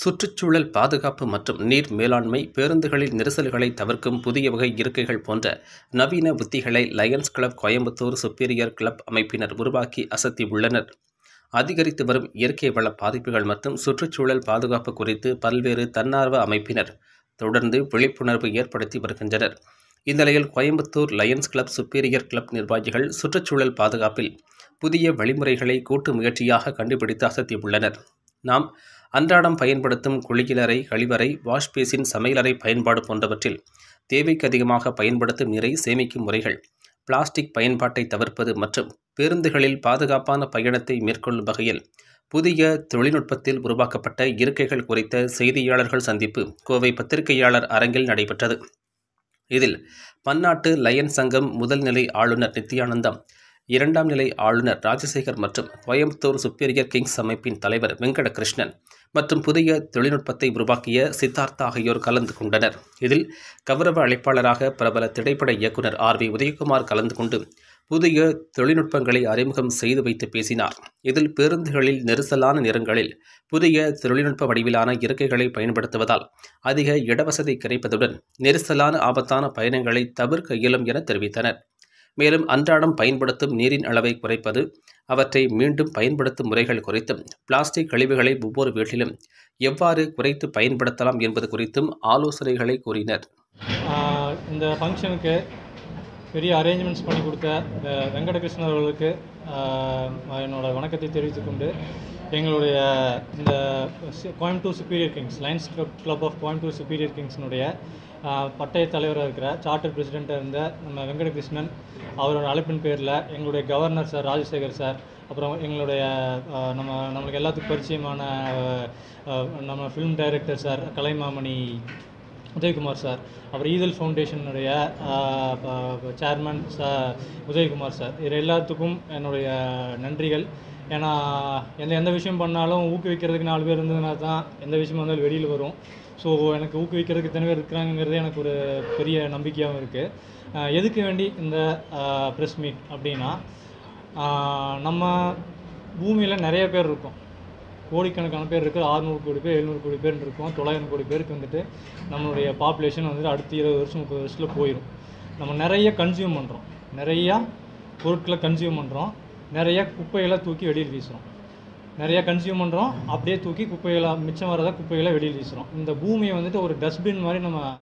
சுற்றுச்சூழல் பாதுகாப்பு மற்றும் நீர் மேலாண்மை பேருந்துகளில் நெரிசல்களை தவிர்க்கும் புதிய வகை இருக்கைகள் போன்ற நவீன உத்திகளை lions club Coimbatore superior club அமைப்பினர் உருவாக்கி அசத்தி உள்ளனர் அதிகரித்து வரும் இயற்கை வள பாதிப்புகள் மற்றும் சுற்றுச்சூழல் பாதுகாப்பு குறித்து பல்வேறு தன்னார்வ அமைப்பினர் தொடர்ந்து விழிப்புணர்வு ஏற்படுத்தி வருகின்றனர் இந்நிலையில் Coimbatore lions club superior club நிர்வாகிகள் சுற்றுச்சூழல் பாதுகாப்பில் புதிய வழிமுறைகளை கூட்டு முயற்சியாக கண்டுபிடித்து அசத்தியுள்ளனர் நாம் அன்றாடம் பயன்படுத்தும் குளியலறை கழிவறை வாஷ் பேசின் சமையலறை பயன்பாடு போன்றவற்றில் தேவைக்கு அதிகமாக பயன்படுத்தும் நீரை சேமிக்கும் முறைகள் பிளாஸ்டிக் பயன்பாட்டை தவிர்ப்பது மற்றும் பேருந்துகளில் பாதுகாப்பான பயணத்தை மேற்கொள்ளும் வகையில் புதிய தொழில்நுட்பத்தில் உருவாக்கப்பட்ட இருக்கைகள் குறித்த செய்தியாளர்கள் சந்திப்பு கோவை பத்திரிகையாளர் அரங்கில் நடைபெற்றது இதில் பன்னாட்டு லயன் சங்கம் முதல் நிலை ஆளுநர் நித்யானந்தம் இரண்டாம் நிலை ஆளுநர் ராஜசேகர் மற்றும் கோயம்புத்தூர் சுப்பீரியர் கிங்ஸ் அமைப்பின் தலைவர் வெங்கட கிருஷ்ணன் மற்றும் புதிய தொழில்நுட்பத்தை உருவாக்கிய சித்தார்த்தா ஆகியோர் கலந்து கொண்டனர் இதில் கௌரவ அழைப்பாளராக பிரபல திரைப்பட இயக்குனர் ஆர் வி உதயகுமார் கலந்து கொண்டு புதிய தொழில்நுட்பங்களை அறிமுகம் செய்து வைத்து பேசினார் இதில் பேருந்துகளில் நெரிசலான நேரங்களில் புதிய தொழில்நுட்ப வடிவிலான இருக்கைகளை பயன்படுத்துவதால் அதிக இடவசதி கிடைப்பதுடன் நெரிசலான ஆபத்தான பயணங்களை தவிர்க்க இயலும் என தெரிவித்தனர் மேலும் அன்றாடம் பயன்படுத்தும் நீரின் அளவை குறைப்பது அவற்றை மீண்டும் பயன்படுத்தும் முறைகள் குறித்தும் பிளாஸ்டிக் கழிவுகளை ஒவ்வொரு வீட்டிலும் எவ்வாறு குறைத்து பயன்படுத்தலாம் என்பது குறித்தும் ஆலோசனைகளை கூறினர் ஆஹ் இந்த ஃபங்க்ஷனுக்கு பெரிய அரேஞ்ச்மெண்ட்ஸ் பண்ணி கொடுத்த வெ- வெங்கடகிருஷ்ணன் அவர்களுக்கு ஆஹ் என்னோட வணக்கத்தை தெரிவித்துக் கொண்டு எங்களுடைய இந்த சி- Coimbatore superior kings lions club club of Coimbatore superior கிங்ஸ்னுடைய ஆஹ் பட்டய தலைவராக இருக்கிற சார்ட்டர் பிரசிடெண்ட்டாக இருந்த நம்ம வெங்கடகிருஷ்ணன் அவரோட அழைப்பின் பேரில் எங்களுடைய கவர்னர் சார் ராஜசேகர் சார் அப்புறம் எங்களுடைய ஆஹ் நம்ம நம்மளுக்கு எல்லாத்துக்கும் பரிச்சயமான ஆஹ் ஆஹ் நம்ம film director sir Kalaimamani Udhayakumar sir அப்புறம் ஈதல் ஃபவுண்டேஷனுடைய சேர்மன் ச உதயகுமார் சார் இது எல்லாத்துக்கும் என்னுடைய நன்றிகள் ஏன்னா எந்த எந்த விஷயம் பண்ணாலும் ஊக்குவிக்கிறதுக்கு நாலு பேர் இருந்ததுனா தான் எந்த விஷயம் வந்தாலும் வெளியில் வரும் ஸோ எனக்கு ஊக்குவிக்கிறதுக்கு இத்தனை பேர் இருக்கிறாங்கிறது எனக்கு ஒரு பெரிய நம்பிக்கையாகவும் இருக்குது எதுக்கு வேண்டி இந்த ப்ரெஸ் மீட் அப்படின்னா ஆஹ் நம்ம பூமியில் நிறைய பேர் இருக்கோம் கோடிக்கணக்கான பேர் இருக்குது அறுநூறு கோடி பேர் எழுநூறு கோடி பேர் இருக்கோம் தொள்ளாயிரம் கோடி பேருக்கு வந்துட்டு நம்மளுடைய பாப்புலேஷன் வந்துட்டு அடுத்த இருபது வருஷம் முப்பது வருஷத்தில் போயிடும் நம்ம நிறைய கன்சியூம் பண்ணுறோம் நிறையா பொருட்களை கன்சியூம் பண்ணுறோம் நிறைய குப்பைகளை தூக்கி வெளியில் வீசுகிறோம் நிறைய கன்சியூம் பண்ணுறோம் அப்படியே தூக்கி குப்பைகளை மிச்சம் வரதை குப்பைகளை வெளியில் வீசுகிறோம் இந்த பூமியை வந்துட்டு ஒரு டஸ்ட்பின் மாதிரி நம்ம